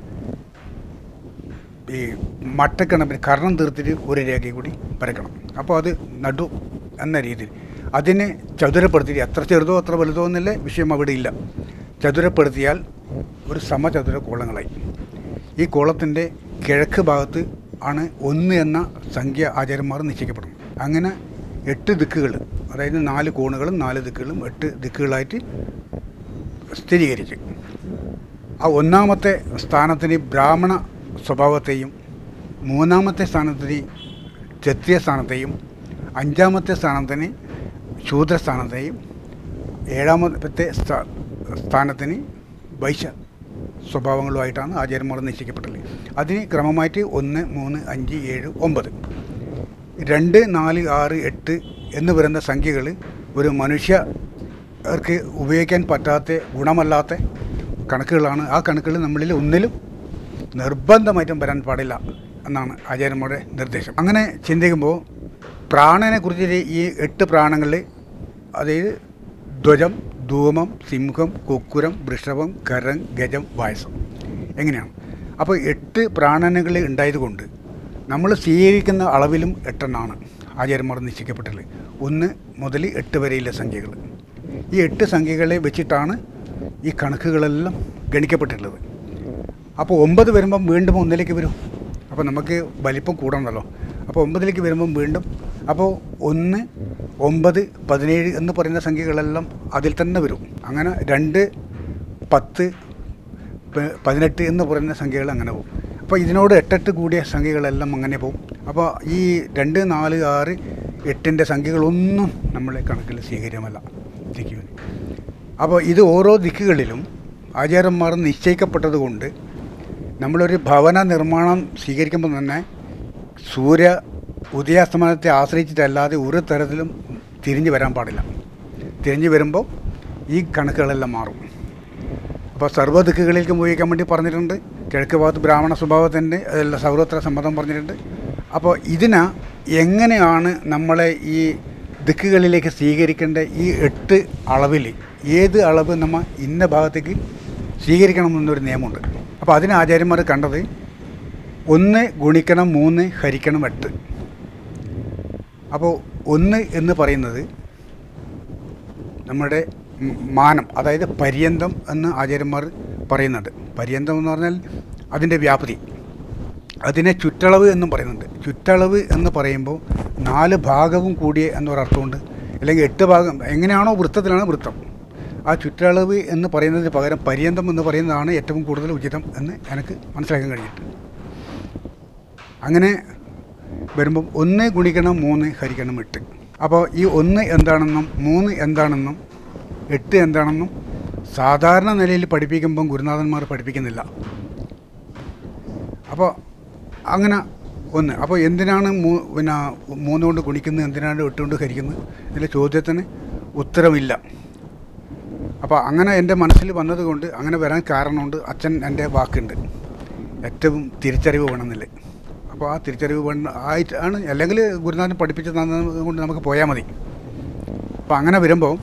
ഈ മട്ടക്കണപ്പിന് കർണം തീർത്തിട്ട് ഒരു രേഖ കൂടി വരയ്ക്കണം അപ്പോൾ അത് നടു എന്ന രീതിയിൽ അതിനെ ചതുരപ്പെടുത്തിയിട്ട് എത്ര ചെറുതോ എത്ര വലുതോ എന്നുള്ള വിഷയം അവിടെ ഇല്ല ചതുരപ്പെടുത്തിയാൽ ഒരു സമചതുര കോളങ്ങളായി ഈ കോളത്തിൻ്റെ കിഴക്ക് ഭാഗത്ത് ആണ് ഒന്ന് എന്ന സംഖ്യ ആചാര്യന്മാർ നിശ്ചയിക്കപ്പെടുന്നത് അങ്ങനെ എട്ട് ദിക്കുകൾ അതായത് നാല് കോണുകളും നാല് ദിക്കുകളും എട്ട് ദിക്കുകളായിട്ട് സ്ഥിരീകരിച്ചു ആ ഒന്നാമത്തെ സ്ഥാനത്തിന് ബ്രാഹ്മണ സ്വഭാവത്തെയും മൂന്നാമത്തെ സ്ഥാനത്തിന് ക്ഷത്രിയ സ്ഥാനത്തെയും അഞ്ചാമത്തെ സ്ഥാനത്തിന് ശൂദ്രസ്ഥാനത്തെയും ഏഴാമത്തെ സ്ഥാ- സ്ഥാനത്തിന് വൈശ്യ സ്വഭാവങ്ങളുമായിട്ടാണ് ആചാര്യന്മാർ നിശ്ചയിക്കപ്പെട്ടുള്ളത് അതിന് ക്രമമായിട്ട് ഒന്ന് മൂന്ന് അഞ്ച് ഏഴ് ഒമ്പത് രണ്ട് നാല് ആറ് എട്ട് എന്ന് പറയുന്ന സംഖ്യകൾ ഒരു മനുഷ്യർക്ക് ഉപയോഗിക്കാൻ പറ്റാത്ത ഗുണമല്ലാത്ത കണക്കുകളാണ് ആ കണക്കുകൾ നമ്മളിൽ ഒന്നിലും നിർബന്ധമായിട്ടും വരാൻ പാടില്ല എന്നാണ് ആചാര്യന്മാരുടെ നിർദ്ദേശം അങ്ങനെ ചിന്തിക്കുമ്പോൾ പ്രാണനെ കുറിച്ച് ഈ എട്ട് പ്രാണങ്ങളിൽ അതായത് ധ്വജം ധൂമം സിംഹം കുക്കുരം വൃഷഭം കരം ഗജം വായസം എങ്ങനെയാണ് അപ്പോൾ എട്ട് പ്രാണനുകൾ ഉണ്ടായതുകൊണ്ട് നമ്മൾ സ്വീകരിക്കുന്ന അളവിലും എട്ടെണ്ണമാണ് ആചാര്യന്മാർ നിശ്ചയിക്കപ്പെട്ടുള്ളത് ഒന്ന് മുതൽ എട്ട് വരെയുള്ള സംഖ്യകൾ ഈ എട്ട് സംഖ്യകളെ വെച്ചിട്ടാണ് ഈ കണക്കുകളെല്ലാം ഗണിക്കപ്പെട്ടിട്ടുള്ളത് അപ്പോൾ ഒമ്പത് വരുമ്പം വീണ്ടും ഒന്നിലേക്ക് വരും അപ്പോൾ നമുക്ക് വലിപ്പം കൂടണമല്ലോ അപ്പോൾ ഒമ്പതിലേക്ക് വരുമ്പം വീണ്ടും അപ്പോൾ ഒന്ന് ഒമ്പത് പതിനേഴ് എന്ന് പറയുന്ന സംഖ്യകളെല്ലാം അതിൽ തന്നെ വരും അങ്ങനെ രണ്ട് പത്ത് പ- പതിനെട്ട് എന്ന് പറയുന്ന സംഖ്യകൾ അങ്ങനെ പോകും അപ്പോൾ ഇതിനോട് എട്ടെട്ട് കൂടിയ സംഖ്യകളെല്ലാം അങ്ങനെ പോകും അപ്പോൾ ഈ രണ്ട് നാല് ആറ് എട്ടിൻ്റെ സംഖ്യകളൊന്നും നമ്മളെ കണക്കിൽ സ്വീകാര്യമല്ല ദിക്കുവിന് അപ്പോൾ ഇത് ഓരോ ദിക്കുകളിലും ആചാര്യന്മാർ നിശ്ചയിക്കപ്പെട്ടത് കൊണ്ട് നമ്മളൊരു ഭവന നിർമ്മാണം സ്വീകരിക്കുമ്പോൾ തന്നെ സൂര്യ ഉദയാസ്തമനത്തെ ആശ്രയിച്ചിട്ടല്ലാതെ ഒരു തരത്തിലും തിരിഞ്ഞു വരാൻ പാടില്ല തിരിഞ്ഞു വരുമ്പോൾ ഈ കണക്കുകളെല്ലാം മാറും അപ്പോൾ സർവ്വ ദിക്കുകളിലേക്കും ഉപയോഗിക്കാൻ വേണ്ടി പറഞ്ഞിട്ടുണ്ട് കിഴക്ക് ഭാഗത്ത് ബ്രാഹ്മണ സ്വഭാവത്തിൻ്റെ അതെല്ലാം സർവത്ര സമ്മതം പറഞ്ഞിട്ടുണ്ട് അപ്പോൾ ഇതിന് എങ്ങനെയാണ് നമ്മളെ ഈ ദിക്കുകളിലേക്ക് സ്വീകരിക്കേണ്ട ഈ എട്ട് അളവിൽ ഏത് അളവ് നമ്മൾ ഇന്ന ഭാഗത്തേക്ക് സ്വീകരിക്കണം എന്നൊരു നിയമമുണ്ട് അപ്പോൾ അതിന് ആചാര്യന്മാർ കണ്ടത് ഒന്ന് ഗുണിക്കണം മൂന്ന് ഹരിക്കണം എട്ട് അപ്പോൾ ഒന്ന് എന്ന് പറയുന്നത് നമ്മുടെ ഉം മാനം അതായത് പര്യന്തം എന്ന് ആചാര്യന്മാർ പറയുന്നുണ്ട് പര്യന്തം എന്ന് പറഞ്ഞാൽ അതിൻ്റെ വ്യാപ്തി അതിനെ ചുറ്റളവ് എന്നും പറയുന്നുണ്ട് ചുറ്റളവ് എന്ന് പറയുമ്പോൾ നാല് ഭാഗവും കൂടിയ എന്നൊരർത്ഥമുണ്ട് അല്ലെങ്കിൽ എട്ട് ഭാഗം എങ്ങനെയാണോ വൃത്തത്തിലാണ് വൃത്തം ആ ചുറ്റളവ് എന്ന് പറയുന്നതിന് പകരം പര്യന്തം എന്ന് പറയുന്നതാണ് ഏറ്റവും കൂടുതൽ ഉചിതം എന്ന് എനിക്ക് മനസ്സിലാക്കാൻ കഴിഞ്ഞിട്ട് അങ്ങനെ വരുമ്പം ഒന്ന് ഗുണിക്കണം മൂന്ന് ഹരിക്കണം എട്ട് അപ്പോൾ ഈ ഒന്ന് എന്താണെന്നും മൂന്ന് എന്താണെന്നും എട്ട് എന്താണെന്നും സാധാരണ നിലയിൽ പഠിപ്പിക്കുമ്പം ഗുരുനാഥന്മാർ പഠിപ്പിക്കുന്നില്ല അപ്പോൾ അങ്ങനെ ഒന്ന് അപ്പോൾ എന്തിനാണ് മൂ പിന്നെ മൂന്ന് കൊണ്ട് ഗുണിക്കുന്നത് എന്തിനാണ് എട്ട് കൊണ്ട് ഹരിക്കുന്നത് ഇതിലെ ചോദ്യത്തിന് ഉത്തരമില്ല അപ്പോൾ അങ്ങനെ എൻ്റെ മനസ്സിൽ വന്നതുകൊണ്ട് അങ്ങനെ വരാൻ കാരണമുണ്ട് അച്ഛൻ എൻ്റെ വാക്കുണ്ട് ഏറ്റവും തിരിച്ചറിവ് വേണമെന്നില്ല അപ്പോൾ ആ തിരിച്ചറിവ് വേണ്ട ആയിട്ട് ആണ് അല്ലെങ്കിൽ ഗുരുനാഥൻ പഠിപ്പിച്ച് തന്നത് കൊണ്ട് നമുക്ക് പോയാൽ മതി അപ്പോൾ അങ്ങനെ വരുമ്പോൾ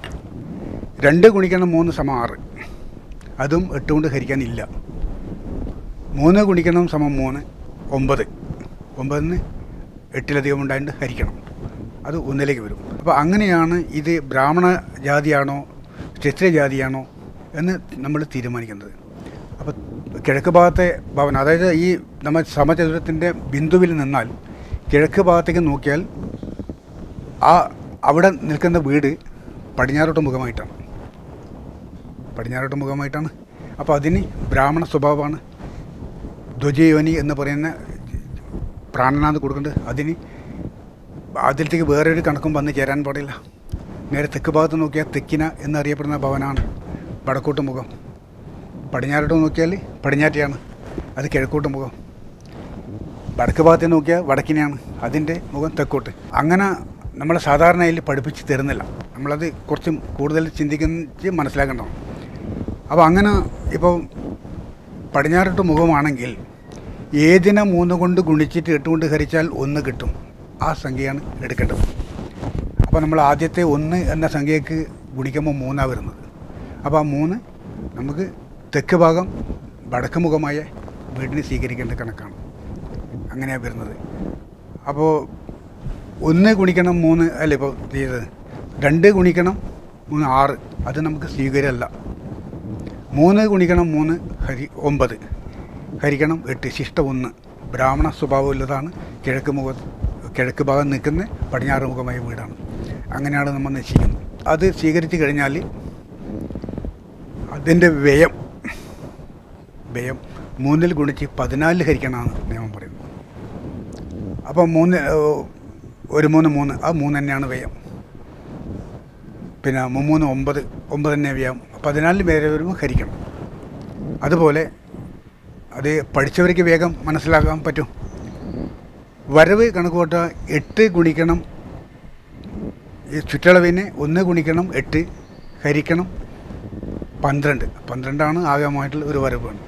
രണ്ട് ഗുണിക്കണം മൂന്ന് സമം ആറ് അതും എട്ട് കൊണ്ട് ഹരിക്കാനില്ല മൂന്ന് ഗുണിക്കണം സമം മൂന്ന് ഒമ്പത് ഒമ്പതിന് എട്ടിലധികം ഉണ്ടായിട്ട് ഹരിക്കണം അത് ഒന്നിലേക്ക് വരും അപ്പോൾ അങ്ങനെയാണ് ഇത് ബ്രാഹ്മണ ജാതിയാണോ ക്ഷത്രിയ ജാതിയാണോ എന്ന് നമ്മൾ തീരുമാനിക്കുന്നത് അപ്പോൾ കിഴക്ക് ഭാഗത്തെ ഭവൻ അതായത് ഈ നമ്മൾ സമചതുരത്തിൻ്റെ ബിന്ദുവിൽ നിന്നാൽ കിഴക്ക് ഭാഗത്തേക്ക് നോക്കിയാൽ ആ അവിടെ നിൽക്കുന്ന വീട് പടിഞ്ഞാറോട്ട് മുഖമായിട്ടാണ് പടിഞ്ഞാറോട്ട് മുഖമായിട്ടാണ് അപ്പോൾ അതിന് ബ്രാഹ്മണ സ്വഭാവമാണ് ധ്വജയോനി എന്ന് പറയുന്ന പ്രാണനാഥ് കൊടുക്കേണ്ടത് അതിന് അതിലത്തേക്ക് വേറൊരു കണക്കും വന്ന് ചേരാൻ പാടില്ല നേരെ തെക്ക് ഭാഗത്ത് നോക്കിയാൽ തെക്കിന എന്നറിയപ്പെടുന്ന ഭവനാണ് വടക്കോട്ട് മുഖം പടിഞ്ഞാറോട്ട് നോക്കിയാൽ പടിഞ്ഞാറ്റയാണ് അത് കിഴക്കോട്ട് മുഖം വടക്ക് ഭാഗത്തെ നോക്കിയാൽ വടക്കിനെയാണ് അതിൻ്റെ മുഖം തെക്കോട്ട് അങ്ങനെ നമ്മൾ സാധാരണയിൽ പഠിപ്പിച്ച് തരുന്നില്ല നമ്മളത് കുറച്ച് കൂടുതൽ ചിന്തിക്കുന്ന മനസ്സിലാക്കേണ്ടതാണ് അപ്പോൾ അങ്ങനെ ഇപ്പോൾ പടിഞ്ഞാറോട്ട് മുഖമാണെങ്കിൽ ഏതിനെ മൂന്ന് കൊണ്ട് ഗുണിച്ചിട്ട് എട്ട് കൊണ്ട് ഹരിച്ചാൽ ഒന്ന് കിട്ടും ആ സംഖ്യയാണ് എടുക്കേണ്ടത് അപ്പോൾ നമ്മൾ ആദ്യത്തെ ഒന്ന് എന്ന സംഖ്യയ്ക്ക് ഗുണിക്കുമ്പോൾ മൂന്നാണ് വരുന്നത് അപ്പോൾ ആ മൂന്ന് നമുക്ക് തെക്ക് ഭാഗം വടക്ക് മുഖമായ വീടിന് സ്വീകരിക്കേണ്ട കണക്കാണ് അങ്ങനെയാണ് വരുന്നത് അപ്പോൾ ഒന്ന് ഗുണിക്കണം മൂന്ന് അല്ല ഇപ്പോൾ ചെയ്തത് രണ്ട് ഗുണിക്കണം മൂന്ന് ആറ് അത് നമുക്ക് സ്വീകാര്യമല്ല മൂന്ന് ഗുണിക്കണം മൂന്ന് ഹരി ഒമ്പത് ഹരിക്കണം എട്ട് ശിഷ്ട ഒന്ന് ബ്രാഹ്മണ സ്വഭാവമുള്ളതാണ് കിഴക്ക് മുഖ കിഴക്ക് ഭാഗം നിൽക്കുന്ന പടിഞ്ഞാറ് മുഖമായ വീടാണ് അങ്ങനെയാണ് നമ്മൾ നിശ്ചയിക്കുന്നത് അത് സ്വീകരിച്ച് കഴിഞ്ഞാൽ അതിൻ്റെ വ്യയം വ്യയം മൂന്നിൽ ഗുണിച്ച് പതിനാലിൽ ഹരിക്കണമെന്ന് നിയമം പറയുന്നത് അപ്പോൾ മൂന്ന് ഏഹ്, ഒരു മൂന്ന് മൂന്ന് ആ മൂന്ന് തന്നെയാണ് വ്യയം പിന്നെ മുമ്മൂന്ന് ഒമ്പത് ഒമ്പത് തന്നെ വ്യയം പതിനാലിൽ പേരെ വരുമ്പോൾ ഹരിക്കണം അതുപോലെ അത് പഠിച്ചവർക്ക് വേഗം മനസ്സിലാക്കാൻ പറ്റും വരവ് കണക്ക് കൂട്ടുക എട്ട് ഗുണിക്കണം ഈ ചുറ്റളവിനെ ഒന്ന് ഗുണിക്കണം എട്ട് ഹരിക്കണം പന്ത്രണ്ട് പന്ത്രണ്ടാണ് ആകമായിട്ടുള്ള ഒരു വരവ് വേണം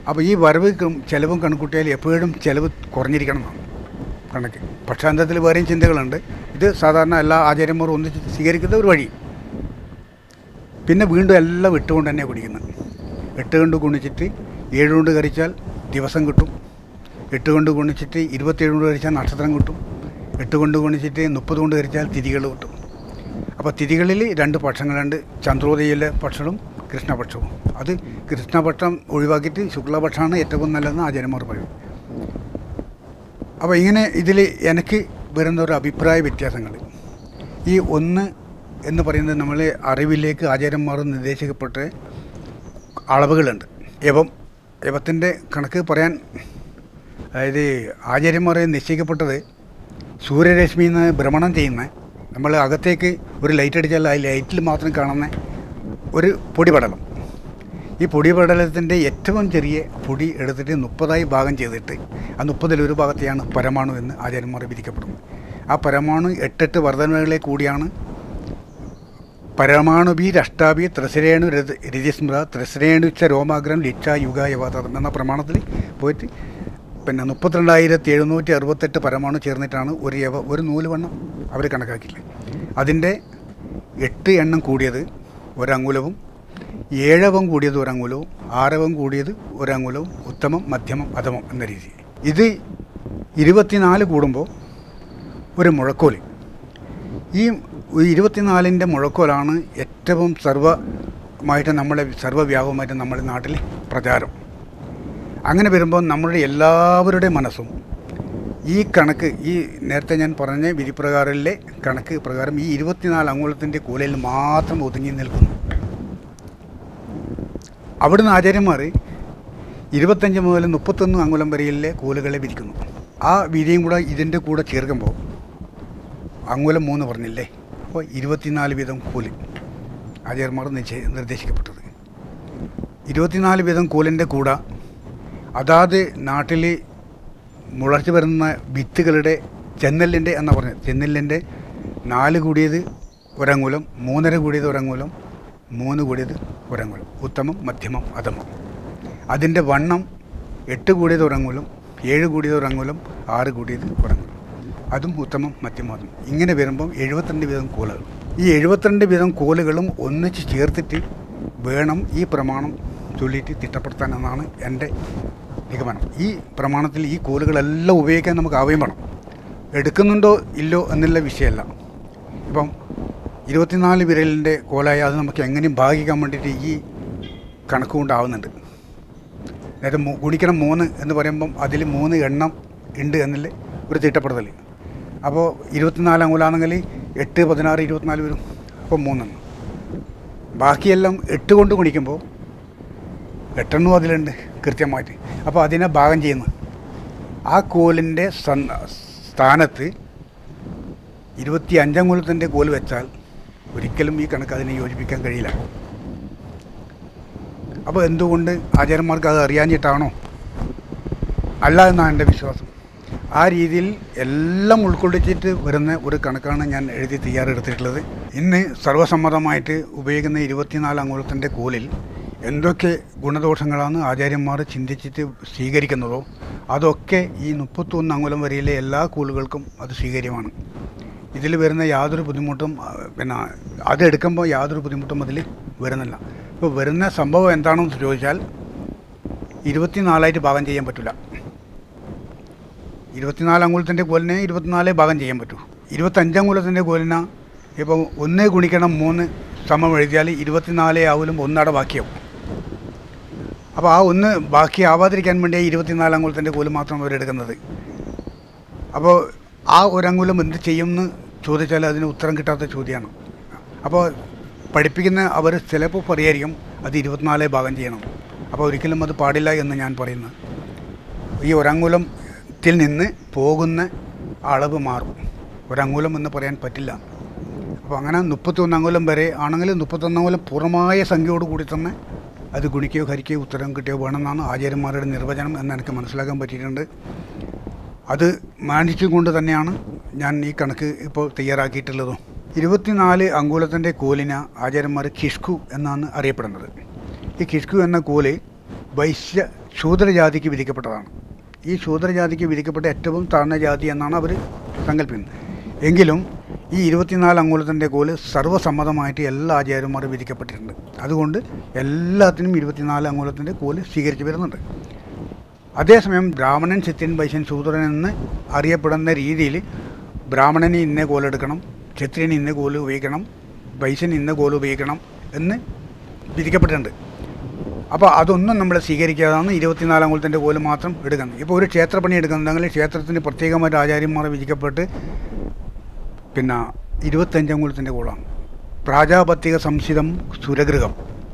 അപ്പോൾ ഈ വരവ് കം- ചെലവും കണക്കൂട്ടിയാൽ എപ്പോഴും ചെലവ് കുറഞ്ഞിരിക്കണം എന്നാണ് കണക്ക് പക്ഷാന്തരത്തിൽ വേറെയും ചിന്തകളുണ്ട് ഇത് സാധാരണ എല്ലാ ആചാര്യന്മാരും ഒന്നിച്ച് സ്വീകരിക്കുന്ന ഒരു വഴി പിന്നെ വീണ്ടും എല്ലാം ഇട്ടുകൊണ്ട് തന്നെ കുടിക്കുന്നത് എട്ട് കൊണ്ട് ഗുണിച്ചിട്ട് ഏഴ് കൊണ്ട് കറിച്ചാൽ ദിവസം കിട്ടും എട്ട് കൊണ്ട് ഗുണിച്ചിട്ട് ഇരുപത്തേഴ് കൊണ്ട് കറിച്ചാൽ നക്ഷത്രം കിട്ടും എട്ട് കൊണ്ട് ഗുണിച്ചിട്ട് മുപ്പത് കൊണ്ട് കറിച്ചാൽ തിരികൾ കിട്ടും അപ്പോൾ തിരികളിൽ രണ്ട് പക്ഷങ്ങളുണ്ട് ചന്ദ്രോദയിലെ പക്ഷവും കൃഷ്ണപക്ഷവും അത് കൃഷ്ണപക്ഷം ഒഴിവാക്കിയിട്ട് ശുക്ലപക്ഷമാണ് ഏറ്റവും നല്ലതെന്ന് ആചാര്യന്മാർ പറയും അപ്പോൾ ഇങ്ങനെ ഇതിൽ എനിക്ക് വരുന്ന ഒരു അഭിപ്രായ വ്യത്യാസങ്ങൾ ഈ ഒന്ന് എന്ന് പറയുന്നത് നമ്മൾ അറിവിലേക്ക് ആചാര്യന്മാർ നിർദ്ദേശിക്കപ്പെട്ട അളവുകളുണ്ട് യവം യവത്തിൻ്റെ കണക്ക് പറയാൻ അതായത് ആചാര്യന്മാരെ നിശ്ചയിക്കപ്പെട്ടത് സൂര്യരശ്മിയിൽ നിന്ന് ഭ്രമണം ചെയ്യുന്ന നമ്മൾ അകത്തേക്ക് ഒരു ലൈറ്റ് അടിച്ചാൽ ആ ലൈറ്റിൽ മാത്രം കാണുന്ന ഒരു പൊടിപടലം ഈ പൊടിപടലത്തിൻ്റെ ഏറ്റവും ചെറിയ പൊടി എടുത്തിട്ട് മുപ്പതായി ഭാഗം ചെയ്തിട്ട് ആ മുപ്പതിലൊരു ഭാഗത്തെയാണ് പരമാണു എന്ന് ആചാര്യന്മാർ വിധിക്കപ്പെടുന്നത് ആ പരമാണു എട്ടെട്ട് വർധനകളെ കൂടിയാണ് പരമാണുബി രഷ്ടാബി ത്രസരേണു രഥ രതിസ്മൃത ത്രസരേണുച്ച രോമാഗ്രം ലിക്ഷ യുഗ യവാതം എന്ന പ്രമാണത്തിൽ പോയിട്ട് പിന്നെ മുപ്പത്തിരണ്ടായിരത്തി എഴുന്നൂറ്റി അറുപത്തെട്ട് പരമാണു ചേർന്നിട്ടാണ് ഒരു യവ ഒരു നൂല് വണ്ണം അവർ കണക്കാക്കിയില്ല അതിൻ്റെ എട്ട് എണ്ണം കൂടിയത് ഒരങ്കുലവും ഏഴവം കൂടിയത് ഒരങ്കുലവും ആറവം കൂടിയത് ഒരങ്കുലവും ഉത്തമം മധ്യമം അധമം എന്ന രീതി ഇത് ഇരുപത്തിനാല് കൂടുമ്പോൾ ഒരു മുഴക്കോല് ഈ ഇരുപത്തിനാലിൻ്റെ മുഴക്കോലാണ് ഏറ്റവും സർവമായിട്ട് നമ്മളെ സർവ്വവ്യാപകമായിട്ട് നമ്മുടെ നാട്ടിൽ പ്രചാരം അങ്ങനെ വരുമ്പോൾ നമ്മുടെ എല്ലാവരുടെ മനസ്സും ഈ കണക്ക് ഈ നേരത്തെ ഞാൻ പറഞ്ഞ വിധിപ്രകാരത്തിലെ കണക്ക് പ്രകാരം ഈ ഇരുപത്തിനാല് അങ്കുലത്തിൻ്റെ കൂലയിൽ മാത്രം ഒതുങ്ങി നിൽക്കുന്നു അവിടുന്ന് ആചാര്യന്മാർ ഇരുപത്തഞ്ച് മുതൽ മുപ്പത്തൊന്ന് അങ്കുലം വരെയിലെ കൂലുകളെ വിധിക്കുന്നു ആ വിധിയും കൂടെ ഇതിൻ്റെ കൂടെ ചേർക്കുമ്പോൾ അങ്കുലം മൂന്ന് പറഞ്ഞില്ലേ അപ്പോൾ ഇരുപത്തിനാല് വീതം കൂലി ആചാര്യന്മാർ നിശ്ചയ നിർദ്ദേശിക്കപ്പെട്ടത് ഇരുപത്തിനാല് വീതം കൂലിൻ്റെ കൂടെ അതാത് നാട്ടിൽ മുളച്ചു വരുന്ന വിത്തുകളുടെ ചെന്നെല്ലിൻ്റെ എന്നാ പറഞ്ഞത് ചെന്നെല്ലിൻ്റെ നാല് കൂടിയത് ഒരങ്കുലം മൂന്നര കൂടിയത് ഒരങ്കുലം മൂന്ന് കൂടിയത് ഒരങ്കുലം ഉത്തമം മധ്യമം അധമം അതിൻ്റെ വണ്ണം എട്ട് കൂടിയത് ഒരങ്കുലം ഏഴ് കൂടിയത് ഒരങ്കുലം ആറ് കൂടിയത് ഒരങ്കുലം അതും ഉത്തമം മധ്യമം ഇങ്ങനെ വരുമ്പം എഴുപത്തിരണ്ട് വീതം കോലുകൾ ഈ എഴുപത്തിരണ്ട് വീതം കോലുകളും ഒന്നിച്ച് ചേർത്തിട്ട് വേണം ഈ പ്രമാണം ചൊല്ലിയിട്ട് തിട്ടപ്പെടുത്താൻ എന്നാണ് എൻ്റെ നിഗമനം ഈ പ്രമാണത്തിൽ ഈ കോലുകളെല്ലാം ഉപയോഗിക്കാൻ നമുക്ക് ആവുകയും വേണം എടുക്കുന്നുണ്ടോ ഇല്ലോ എന്നുള്ള വിഷയമല്ല ഇപ്പം ഇരുപത്തിനാല് വിരലിൻ്റെ കോലായ അത് നമുക്ക് എങ്ങനെയും ഭാഗിക്കാൻ വേണ്ടിയിട്ട് ഈ കണക്ക് കൊണ്ടാവുന്നുണ്ട് അതായത് മൂ- ഗുണിക്കണം മൂന്ന് എന്ന് പറയുമ്പം അതിൽ മൂന്ന് എണ്ണം ഉണ്ട് എന്നുള്ള ഒരു തിട്ടപ്പെടുത്തൽ അപ്പോൾ ഇരുപത്തിനാല് അങ്കുലാണെങ്കിൽ എട്ട് പതിനാറ് ഇരുപത്തിനാല് വരും അപ്പോൾ മൂന്നെണ്ണം ബാക്കിയെല്ലാം എട്ട് കൊണ്ട് ഗുണിക്കുമ്പോൾ എട്ടെണ്ണവും അതിലുണ്ട് കൃത്യമായിട്ട് അപ്പോൾ അതിനെ ഭാഗം ചെയ്യുന്നു ആ കോലിൻ്റെ സന്ന- സ്ഥാനത്ത് ഇരുപത്തി അഞ്ചാം കുലത്തിൻ്റെ കോല് വെച്ചാൽ ഒരിക്കലും ഈ കണക്ക് അതിനെ യോജിപ്പിക്കാൻ കഴിയില്ല അപ്പോൾ എന്തുകൊണ്ട് ആചാര്യന്മാർക്ക് അത് അറിയാഞ്ഞിട്ടാണോ അല്ല എന്നാണ് എൻ്റെ വിശ്വാസം ആ രീതിയിൽ എല്ലാം ഉൾക്കൊള്ളിച്ചിട്ട് വരുന്ന ഒരു കണക്കാണ് ഞാൻ എഴുതി തയ്യാറെടുത്തിട്ടുള്ളത് ഇന്ന് സർവ്വസമ്മതമായിട്ട് ഉപയോഗിക്കുന്ന ഇരുപത്തിനാല് അങ്കുലത്തിൻ്റെ കോലിൽ എന്തൊക്കെ ഗുണദോഷങ്ങളാണ് ആചാര്യന്മാർ ചിന്തിച്ചിട്ട് സ്വീകരിക്കുന്നതോ അതൊക്കെ ഈ മുപ്പത്തൊന്ന് അങ്കുലം വരെയിലെ എല്ലാ കോലുകൾക്കും അത് സ്വീകാര്യമാണ് ഇതിൽ വരുന്ന യാതൊരു ബുദ്ധിമുട്ടും ആ, പിന്നെ അതെടുക്കുമ്പോൾ യാതൊരു ബുദ്ധിമുട്ടും അതിൽ വരുന്നില്ല ഇപ്പോൾ വരുന്ന സംഭവം എന്താണെന്ന് ചോദിച്ചാൽ ഇരുപത്തിനാലായിട്ട് ഭാഗം ചെയ്യാൻ പറ്റില്ല ഇരുപത്തിനാല് അങ്കുലത്തിൻ്റെ കോലിനെ ഇരുപത്തിനാലേ ഭാഗം ചെയ്യാൻ പറ്റൂ ഇരുപത്തഞ്ചങ്കുലത്തിൻ്റെ കോലിന് ഇപ്പം ഒന്ന് ഗുണിക്കണം മൂന്ന് സമം എഴുതിയാൽ ഇരുപത്തിനാലേ ആവലും ഒന്നട ബാക്കിയാവും അപ്പോൾ ആ ഒന്ന് ബാക്കി ആവാതിരിക്കാൻ വേണ്ടി ഇരുപത്തിനാല് അങ്കുലത്തിൻ്റെ കോല് മാത്രം അവരെടുക്കുന്നത് അപ്പോൾ ആ ഒരങ്കുലം എന്ത് ചെയ്യുമെന്ന് ചോദിച്ചാൽ അതിന് ഉത്തരം കിട്ടാത്ത ചോദ്യമാണ് അപ്പോൾ പഠിപ്പിക്കുന്ന അവർ ചിലപ്പോൾ പറയായിരിക്കും അത് ഇരുപത്തിനാലേ ഭാഗം ചെയ്യണം അപ്പോൾ ഒരിക്കലും അത് പാടില്ല എന്ന് ഞാൻ പറയുന്നു ഈ ഒരങ്കുലത്തിൽ നിന്ന് പോകുന്ന അളവ് മാറും ഒരങ്കുലം എന്ന് പറയാൻ പറ്റില്ല അപ്പോൾ അങ്ങനെ മുപ്പത്തൊന്ന് അങ്കുലം വരെ ആണെങ്കിൽ മുപ്പത്തൊന്ന് അങ്കുലം പൂർണ്ണമായ സംഖ്യയോട് കൂടി തന്നെ അത് ഗുണിക്കുകയോ ഹരിക്കുകയോ ഉത്തരം കിട്ടുകയോ വേണമെന്നാണ് ആചാര്യന്മാരുടെ നിർവചനം എന്ന് എനിക്ക് മനസ്സിലാക്കാൻ പറ്റിയിട്ടുണ്ട് അത് മാനിച്ചുകൊണ്ട് തന്നെയാണ് ഞാൻ ഈ കണക്ക് ഇപ്പോൾ തയ്യാറാക്കിയിട്ടുള്ളതും ഇരുപത്തിനാല് അങ്കുലത്തിൻ്റെ കോലിന് ആചാര്യന്മാർ കിഷ്കു എന്നാണ് അറിയപ്പെടുന്നത് ഈ കിഷ്കു എന്ന കോല് വൈശ്യ ശൂദ്രജാതിക്ക് വിധിക്കപ്പെട്ടതാണ് ഈ ശൂദ്രജാതിക്ക് വിധിക്കപ്പെട്ട ഏറ്റവും താഴ്ന്ന ജാതി എന്നാണ് അവർ സങ്കല്പിക്കുന്നത് എങ്കിലും ഈ ഇരുപത്തിനാല് അങ്കുലത്തിൻ്റെ കോല് സർവ്വസമ്മതമായിട്ട് എല്ലാ ആചാര്യന്മാരും വിധിക്കപ്പെട്ടിട്ടുണ്ട് അതുകൊണ്ട് എല്ലാത്തിനും ഇരുപത്തിനാല് അങ്കുലത്തിൻ്റെ കോല് സ്വീകരിച്ച് വരുന്നുണ്ട് അതേസമയം ബ്രാഹ്മണൻ ചിത്യൻ വൈശ്യൻ ശൂദ്രൻ എന്ന് അറിയപ്പെടുന്ന രീതിയിൽ ബ്രാഹ്മണന് ഇന്ന കോലെടുക്കണം ക്ഷത്രിയന് ഇന്ന കോല് ഉപയോഗിക്കണം വൈശ്യൻ ഇന്ന കോല് ഉപയോഗിക്കണം എന്ന് വിധിക്കപ്പെട്ടിട്ടുണ്ട് അപ്പോൾ അതൊന്നും നമ്മൾ സ്വീകരിക്കാതാണ് ഇരുപത്തിനാലാം കുലത്തിൻ്റെ കോല് മാത്രം എടുക്കുന്നത് ഇപ്പോൾ ഒരു ക്ഷേത്രപ്പണി എടുക്കുന്നുണ്ടെങ്കിൽ ക്ഷേത്രത്തിന് പ്രത്യേകമായിട്ട് ആചാര്യന്മാർ വിധിക്കപ്പെട്ട് പിന്നെ ഇരുപത്തഞ്ചാം കുലത്തിൻ്റെ കോളാണ് പ്രാജാപത്യക സംശിതം സുരഗൃഹം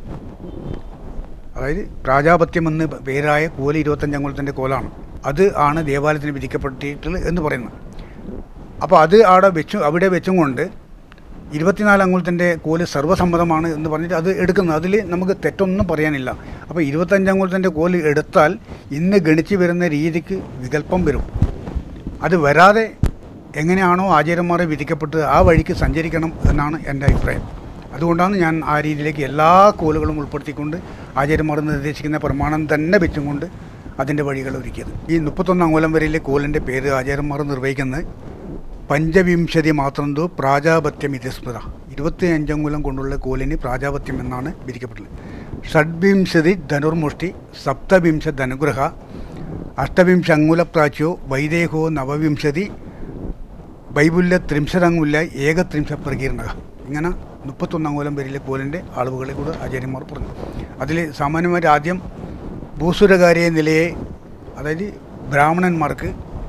അതായത് പ്രാജാപത്യം എന്ന് പേരായ കോല് ഇരുപത്തഞ്ചാം കുലത്തിൻ്റെ കോലാണ് അത് ആണ് ദേവാലയത്തിന് വിധിക്കപ്പെട്ടിട്ടുള്ളത് എന്ന് പറയുന്നത് അപ്പോൾ അത് അവിടെ വെച്ചു അവിടെ വെച്ചും കൊണ്ട് ഇരുപത്തിനാല് അങ്കുലത്തിൻ്റെ കോല് സർവ്വസമ്മതമാണ് എന്ന് പറഞ്ഞിട്ട് അത് എടുക്കുന്നത് അതിൽ നമുക്ക് തെറ്റൊന്നും പറയാനില്ല അപ്പോൾ ഇരുപത്തഞ്ച് അങ്കുലത്തിൻ്റെ കോല് എടുത്താൽ ഇന്ന് ഗണിച്ച് വരുന്ന രീതിക്ക് വികല്പം വരും അത് വരാതെ എങ്ങനെയാണോ ആചാര്യന്മാരെ വിധിക്കപ്പെട്ട് ആ വഴിക്ക് സഞ്ചരിക്കണം എന്നാണ് എൻ്റെ അഭിപ്രായം അതുകൊണ്ടാണ് ഞാൻ ആ രീതിയിലേക്ക് എല്ലാ കോലുകളും ഉൾപ്പെടുത്തിക്കൊണ്ട് ആചാര്യന്മാർ നിർദ്ദേശിക്കുന്ന പ്രമാണം തന്നെ വെച്ചുകൊണ്ട് അതിൻ്റെ വഴികൾ ഒരുക്കിയത് ഈ മുപ്പത്തൊന്ന് അങ്കുലം വരെയിലെ കോലിൻ്റെ പേര് ആചാര്യന്മാർ നിർവഹിക്കുന്നത് പഞ്ചവിംശതി മാത്രം തോ പ്രാജാപത്യം ഇതസ്മൃത ഇരുപത്തി അഞ്ചംകുലം കൊണ്ടുള്ള കോലിന് പ്രാജാപത്യം എന്നാണ് വിധിക്കപ്പെട്ടത് ഷഡ്വിംശതി ധനുർമുഷ്ടി സപ്തവിംശ ധനുഗ്രഹ അഷ്ടവിംശ അങ്കുലപ്രാച്യോ വൈദേഹോ നവവിംശതി ബൈബുല്യ ത്രിംശതങ്കുല ഏകത്രിംശ പ്രകീർണക ഇങ്ങനെ മുപ്പത്തൊന്ന് അങ്കുലം വരെയിലെ കോലിൻ്റെ അളവുകളെ കൂടെ ആചാര്യന്മാർ പറഞ്ഞു അതിൽ സാമാന്യമായിട്ട് ആദ്യം ഭൂസുരകാരിയ നിലയെ അതായത് ബ്രാഹ്മണന്മാർക്ക്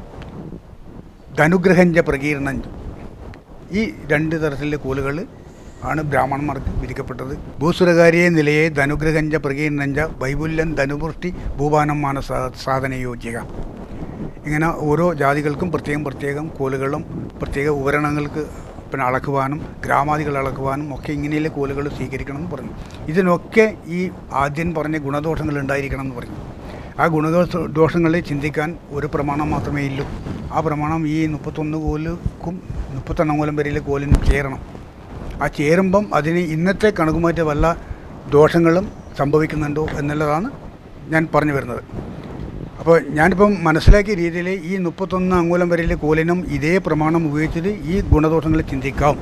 ധനുഗ്രഹഞ്ച പ്രകീർണൻ ഈ രണ്ട് തരത്തിലെ കോലുകൾ ആണ് ബ്രാഹ്മണന്മാർക്ക് വിധിക്കപ്പെട്ടത് ഭൂസുരകാരിയെ നിലയെ ധനുഗ്രഹഞ്ച പ്രകീർണഞ്ച വൈപുല്യൻ ധനുപുഷ്ടി ഭൂപാനം മാനസ സാധനയോജ്യക ഇങ്ങനെ ഓരോ ജാതികൾക്കും പ്രത്യേകം പ്രത്യേകം കോലുകളും പ്രത്യേക ഉപകരണങ്ങൾക്ക് പിന്നെ അളക്കുവാനും ഗ്രാമാദികൾ അളക്കുവാനും ഒക്കെ ഇങ്ങനെയുള്ള കോലുകൾ സ്വീകരിക്കണം എന്ന് പറഞ്ഞു ഇതിനൊക്കെ ഈ ആദ്യം പറഞ്ഞ ഗുണദോഷങ്ങൾ ഉണ്ടായിരിക്കണം എന്ന് പറഞ്ഞു ആ ഗുണദോഷ ദോഷങ്ങളെ ചിന്തിക്കാൻ ഒരു പ്രമാണം മാത്രമേ ഇല്ലൂ ആ പ്രമാണം ഈ മുപ്പത്തൊന്ന് കോലുക്കും മുപ്പത്തൊന്നാം കോലം വരെയിലെ കോലിനും ചേരണം ആ ചേരുമ്പം അതിന് ഇന്നത്തെ കണക്കുമാറ്റ വല്ല ദോഷങ്ങളും സംഭവിക്കുന്നുണ്ടോ എന്നുള്ളതാണ് ഞാൻ പറഞ്ഞു വരുന്നത് അപ്പോൾ ഞാനിപ്പം മനസ്സിലാക്കിയ രീതിയിൽ ഈ മുപ്പത്തൊന്ന് അങ്കുലം വരെയിലെ കോലിനും ഇതേ പ്രമാണം ഉപയോഗിച്ചിട്ട് ഈ ഗുണദോഷങ്ങൾ ചിന്തിക്കാം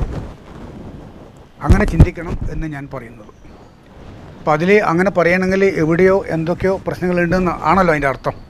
അങ്ങനെ ചിന്തിക്കണം എന്ന് ഞാൻ പറയുന്നത് അപ്പം അതിൽ അങ്ങനെ പറയണമെങ്കിൽ എവിടെയോ എന്തൊക്കെയോ പ്രശ്നങ്ങളുണ്ടെന്ന് ആണല്ലോ അതിൻ്റെ അർത്ഥം